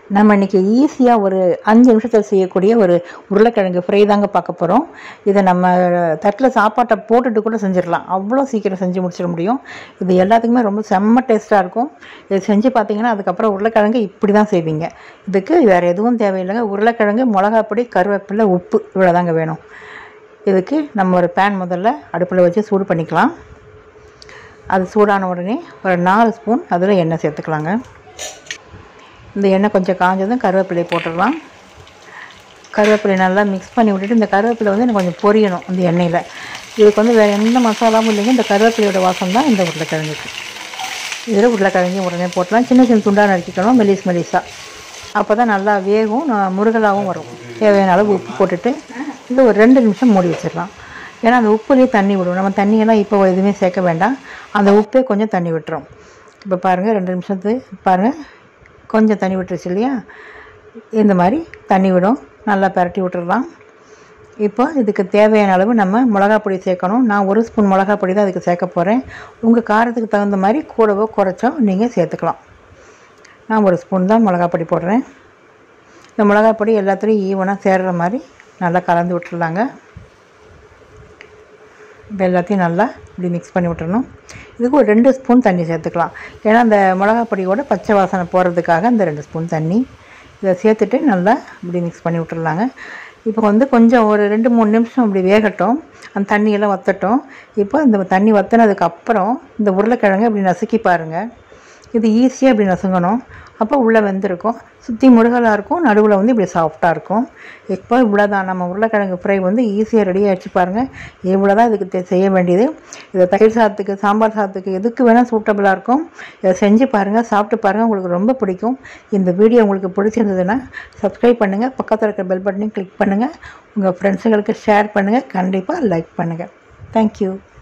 நம்ம இன்றைக்கி ஈஸியாக ஒரு அஞ்சு நிமிஷத்தில் செய்யக்கூடிய ஒரு உருளைக்கிழங்கு ஃப்ரை தாங்க பார்க்க போகிறோம் இதை நம்ம தட்டில் சாப்பாட்டை போட்டுட்டு கூட செஞ்சிடலாம் அவ்வளோ சீக்கிரம் செஞ்சு முடிச்சிட முடியும் இது எல்லாத்துக்குமே ரொம்ப செம்ம டேஸ்ட்டாக இருக்கும் இது செஞ்சு பார்த்தீங்கன்னா அதுக்கப்புறம் உருளைக்கிழங்கு இப்படி தான் செய்வீங்க இதுக்கு வேறு எதுவும் தேவையில்லைங்க உருளைக்கிழங்கு மிளகாப்பொடி கருவேப்பிலை உப்பு இவ்வளோதாங்க வேணும் இதுக்கு நம்ம ஒரு பேன் முதல்ல அடுப்பில் வச்சு சூடு பண்ணிக்கலாம் அது சூடான உடனே ஒரு நாலு ஸ்பூன் அதில் எண்ணெய் சேர்த்துக்கலாங்க இந்த எண்ணெய் கொஞ்சம் காஞ்சதும் கருவேப்பிலையை போட்டுடலாம் கருவேப்பிலை நல்லா மிக்ஸ் பண்ணி விட்டுட்டு இந்த கருவேப்பிலை வந்து எனக்கு கொஞ்சம் பொரியணும் இந்த எண்ணெயில் இதுக்கு வந்து வேறு எந்த மசாலாவும் இல்லைங்க இந்த கருவேப்பிலையோட வாசம் தான் இந்த உருளைக்கிழங்குக்கு இதில் உருளைக்கிழங்கையும் உடனே போட்டலாம் சின்ன சின்ன துண்டாக நறுக்கிக்கணும் மெலிஸ் மெலிஸாக அப்போ தான் நல்லா வேகும் ந- முருகலாகவும் வரும் தேவையான அளவு உப்பு போட்டுட்டு இது ஒரு ரெண்டு நிமிஷம் மூடி வச்சிடலாம் ஏன்னா அந்த உப்புலேயே தண்ணி விடும் நம்ம தண்ணியெல்லாம் இப்போ எதுவுமே சேர்க்க வேண்டாம் அந்த உப்பே கொஞ்சம் தண்ணி விட்டுரும் இப்போ பாருங்கள் ரெண்டு நிமிஷத்துக்கு பாருங்கள் கொஞ்சம் தண்ணி விட்டுருச்சு இல்லையா இந்த மாதிரி தண்ணி விடும் நல்லா பரட்டி விட்டுறலாம் இப்போ இதுக்கு தேவையான அளவு நம்ம மிளகாப் பொடி சேர்க்கணும் நான் ஒரு ஸ்பூன் மிளகாப் பொடி தான் அதுக்கு சேர்க்க போகிறேன் உங்கள் காரத்துக்கு தகுந்த மாதிரி கூடவோ குறைச்சோ நீங்கள் சேர்த்துக்கலாம் நான் ஒரு ஸ்பூன் தான் மிளகாப் பொடி போடுறேன் இந்த மிளகாப் பொடி எல்லாத்துலேயும் ஈவனாக சேர்கிற மாதிரி நல்லா கலந்து விட்டுறலாங்க இப்போ எல்லாத்தையும் நல்லா இப்படி மிக்ஸ் பண்ணி விட்டுறணும் இதுக்கு ஒரு ரெண்டு ஸ்பூன் தண்ணி சேர்த்துக்கலாம் ஏன்னா அந்த மிளகாப் பொடியோட பச்சை வாசனை போகிறதுக்காக இந்த ரெண்டு ஸ்பூன் தண்ணி இதை சேர்த்துட்டு நல்லா இப்படி மிக்ஸ் பண்ணி விட்டுறலாங்க இப்போ வந்து கொஞ்சம் ஒரு ரெண்டு மூணு நிமிஷம் இப்படி வேகட்டும் அந்த தண்ணியெல்லாம் வற்றட்டும் இப்போ இந்த தண்ணி வற்றினதுக்கு அப்புறம் இந்த உருளைக்கிழங்கு இப்படி நசுக்கி பாருங்கள் இது ஈஸியாக இப்படி நசுங்கணும் அப்போ உள்ளே வெந்திருக்கும் சுற்றி முருகலாக இருக்கும் நடுவில் வந்து இப்படி சாஃப்டாக இருக்கும் இப்போ இவ்வளோதான் நம்ம உருளைக்கிழங்கு ஃப்ரை வந்து ஈஸியாக ரெடி ஆகிடுச்சு பாருங்கள் இவ்வளோ தான் இதுக்கு தே- செய்ய வேண்டியது இதை தயிர் சாதத்துக்கு சாம்பார் சாதத்துக்கு எதுக்கு வேணால் சூட்டபுளாக இருக்கும் இதை செஞ்சு பாருங்கள் சாப்பிட்டு பாருங்கள் உங்களுக்கு ரொம்ப பிடிக்கும் இந்த வீடியோ உங்களுக்கு பிடிச்சிருந்ததுன்னா சப்ஸ்கிரைப் பண்ணுங்கள் பக்கத்தில் இருக்கிற பெல் பட்டனையும் கிளிக் பண்ணுங்கள் உங்கள் ஃப்ரெண்ட்ஸுங்களுக்கு ஷேர் பண்ணுங்கள் கண்டிப்பாக லைக் பண்ணுங்கள் தேங்க்யூ